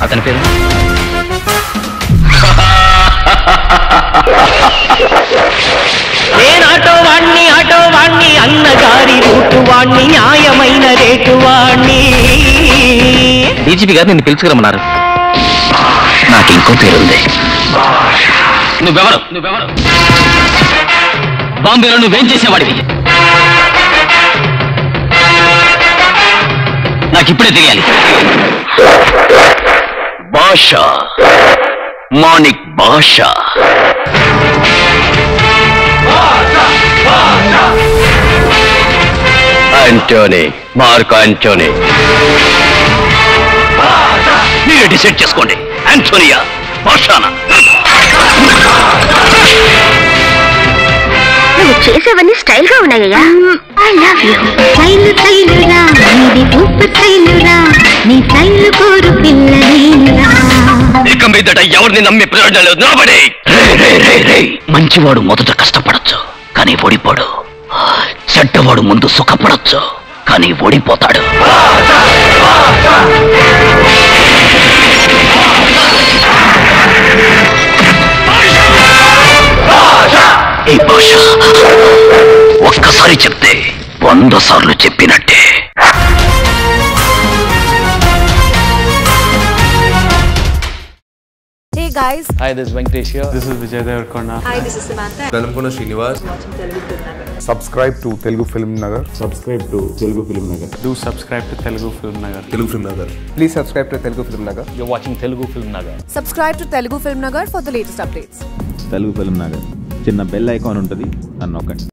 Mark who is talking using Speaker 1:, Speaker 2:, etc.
Speaker 1: అతని పేరు
Speaker 2: నేను ఆటో వాణ్ణి ఆటో వాణ్ణి అన్నగారి రూటు వాణ్ణి న్యాయమైన రేటు వాణ్ణి
Speaker 1: డీజీపీ గారు నిన్ను పిలుచుకురమ్మన్నారు నాకు ఇంకో పేరుంది నువ్వెవరు నువ్వెవరు బాంబేలో నువ్వేం చేసేవాడివి నాకు ఇప్పుడే తెలియాలి Baasha Manik Baasha Antony Mark Antony మీరే డిసైడ్ చేసుకోండి ఆంటోనియా భాషానా
Speaker 3: నువ్వు చేసేవన్నీ స్టైల్ గా ఉన్నాయ్యా ఐ లవ్ యూ స్టైల్ స్టైలురా నీది సూపర్ స్టైలురా నీ స్టైల్ కోరు పిల్లలేనురా
Speaker 1: ఇక మీదట ఎవరిని నమ్మి ప్రయోజనం లేదు నిలబడి రే రే రే రే మంచివాడు మొదట కష్టపడచ్చు కానీ ఓడిపోడు చెడ్డవాడు ముందు సుఖపడచ్చు కానీ ఓడిపోతాడు ఈ భాష ఒక్కసారి చెప్తే వంద సార్లు చెప్పినట్టే
Speaker 4: Hey guys,
Speaker 5: Hi, this is Venkatesh here. This is Vijay Devarkonda.
Speaker 4: hi, this is Samantha.
Speaker 6: వెలంపున Srinivas
Speaker 7: subscribe to Telugu Film Nagar
Speaker 8: subscribe to Telugu Film Nagar
Speaker 5: Do subscribe to Telugu Film Nagar.
Speaker 6: Telugu Film Nagar
Speaker 7: please subscribe to Telugu Film Nagar
Speaker 5: You're watching Telugu Film Nagar.
Speaker 4: Subscribe to Telugu Film Nagar for the latest updates.
Speaker 8: Telugu Film Nagar చిన్న bell icon ఉంటుంది అని నొక్కండి